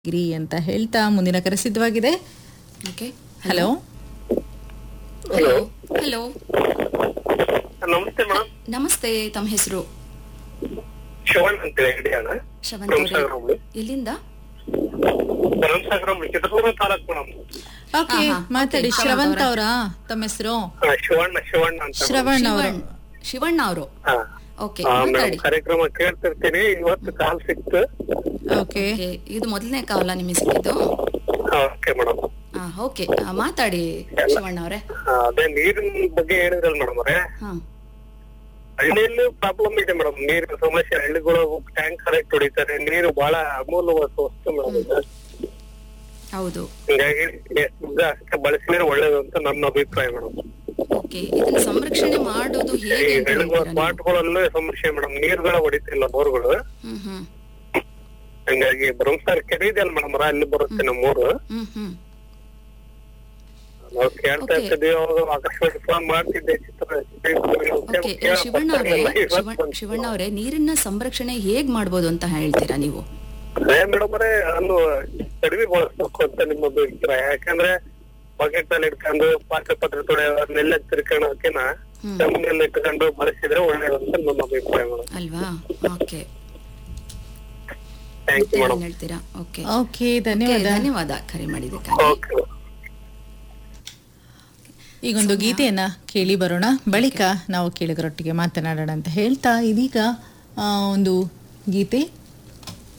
ಗಿರಿ ಅಂತ ಹೇಳ್ತಾ ಮುಂದಿನ ಕರೆ ಸಿದ್ಧವಾಗಿದೆ ಓಕೆ ಹಲೋ ಹಲೋ ಹಲೋ ನಮಸ್ತೆ ಮೇಡಮ್ ನಮಸ್ತೆ ತಮ್ಮ ಹೆಸರು ಶಿವಣ್ಣ ಅಂತೇಳಿ ಹಿಡಿಯೋಣ ಶವಂತ್ ಅವರೇ ಭರಮಸಾಗರ ಹೋಬಳಿ ಎಲ್ಲಿಂದ ಭರಮಸಾಗರ ಹೋಬಳಿ ಚಿತ್ರದುರ್ಗ ತಾಲೂಕು ಮೇಡಮ್ ಓಕೆ ಹಾ, ಹಾ. ಮಾತಾಡಿ Okay, ಶ್ರವಂತ್ ಶ್ರವಂತ್ ಅವರಾ ತಮ್ಮ ಹೆಸರು ಶಿವಣ್ಣ ಶಿವಣ್ಣ ಅಂತ ಶ್ರವಣ್ ಅವರು ಶಿವಣ್ ಶಿವಣ್ಣ ಅವರು ಹಾ. ಓಕೆ ಹಾ, ಮಾತಾಡಿ ಮೇಡಮ್ ಕಾರ್ಯಕ್ರಮ ಕೇಳ್ತಿರ್ತೀನಿ ಇವತ್ತು ಕಾಲ್ ಸಿಕ್ತು ಓಕೆ Okay, ಇದು ಮೊದಲನೇ ಕಾಲ ನಿಮಗೆ ಸಿಕ್ಕಿದ್ದು ಓಕೆ ಮೇಡಮ್ ಹಾ ಓಕೆ ಮಾತಾಡಿ ಶಿವಣ್ಣ ಅವರೇ ಅದೇ ನೀರಿನ ಬಗ್ಗೆ ಹೇಳಿದ್ರಲ್ಲ ಮೇಡಮ್ ಅವರೇ ಹಾ ಹಳ್ಳಿಯಲ್ಲಿ ಪ್ರಾಬ್ಲಮ್ ಇದೆ ಮೇಡಮ್ ನೀರಿನ ಸಮಸ್ಯೆ ಹಳ್ಳಿಗಳು ಟ್ಯಾಂಕ್ ಕರೆಕ್ಟ್ ಹೊಡಿತಾರೆ ನೀರು ಬಹಳ ಅಮೂಲ್ಯವಾದ ವಸ್ತು ಮೇಡಮ್ ಇದು ಹೌದು ಹಿಂಗಾಗಿ ಎಷ್ಟು ಉದ್ದ ಅಷ್ಟೇ ಬಳಸಿದ್ರೆ ಒಳ್ಳೇದು ಅಂತ ನನ್ನ ಅಭಿಪ್ರಾಯ ಮೇಡಮ್ ಓಕೆ ಇದನ್ನ ಸಂರಕ್ಷಣೆ ಮಾಡೋದು ಈ ಹೇಗೆ ಅಂತ ಹಳ್ಳಿಗಳ ಹೇಳ್ತೀರಾ ನೀವು? ಸ್ಪಾಟ್ಗಳಲ್ಲೂ ಸಮಸ್ಯೆ ಮೇಡಮ್ ನೀರುಗಳ ಹೊಡಿತಿಲ್ಲ ಬೋರ್ಗಳು ಹ್ಮ್ ಹ್ಮ್ ಹಂಗಾಗಿ ಬ್ರಹ್ಮಸಾರ ಕೆರೆ ಇದೆ ಅಲ್ಲ ಮೇಡಮ್ ಅಲ್ಲಿ ಬರುತ್ತೆ ನಮ್ಮೂರು ಹ್ಮ್ ಹ್ಮ್ ನಾವು ಕೇಳ್ತಾ Okay. ಇರ್ತಿದ್ವಿ ಅವಾಗ ಆಕಾಶವಾಣಿ ಫೋನ್ ಮಾಡ್ತಿದ್ದೆ ಚಿತ್ರ ಓಕೆ ಶಿವಣ್ಣ ಅವರೇ ಶಿವಣ್ಣ ಶಿವಣ್ಣ ಅವರೇ ನೀರನ್ನ ಸಂರಕ್ಷಣೆ ಹೇಗ್ ಮಾಡ್ಬೋದು ಅಂತ ಹೇಳ್ತೀರಾ ನೀವು ಅದೇ ಮೇಡಮ್ ಅವರೇ ಅನ್ನು ಕಡಿಮೆ ಬಳಸ್ಬೇಕು ಅಂತ ನಿಮ್ಮ ಅಭಿಪ್ರಾಯ ಯಾಕಂದ್ರೆ ಬಕೆಟ್ ಅಲ್ಲಿ ಇಟ್ಕೊಂಡು ಪಾತ್ರೆ ಪಾತ್ರೆ ತೊಡೆ ನೆಲ್ಲ ತಿರ್ಕೊಳ್ಳೋಕೆನ ಹ್ಮ್. ಜಮೀನಲ್ಲಿ ಇಟ್ಕೊಂಡು ಬಳಸಿದ್ರೆ ಒಳ್ಳೇದು ಅಂತ ನನ್ನ ಅಭಿಪ್ರಾಯ ಮೇಡಮ್ ಅಲ್ವಾ ಓಕೆ ಥ್ಯಾಂಕ್ ಯು ಏನ್ ಮೇಡಮ್ ಹೇಳ್ತೀರಾ ಓಕೆ ಓಕೆ ಧನ್ಯವಾದ ಧನ್ಯವಾದ ಕರೆ ಮಾಡಿದ್ದಕ್ಕಾಗಿ ಓಕೆ ಈಗೊಂದು ಗೀತೆಯನ್ನ ಕೇಳಿ ಬರೋಣ ಬಳಿಕ ನಾವು ಕೇಳಿದರೊಟ್ಟಿಗೆ ಮಾತನಾಡೋಣ ಅಂತ ಹೇಳ್ತಾ ಇದೀಗ ಆ, ಒಂದು ಗೀತೆ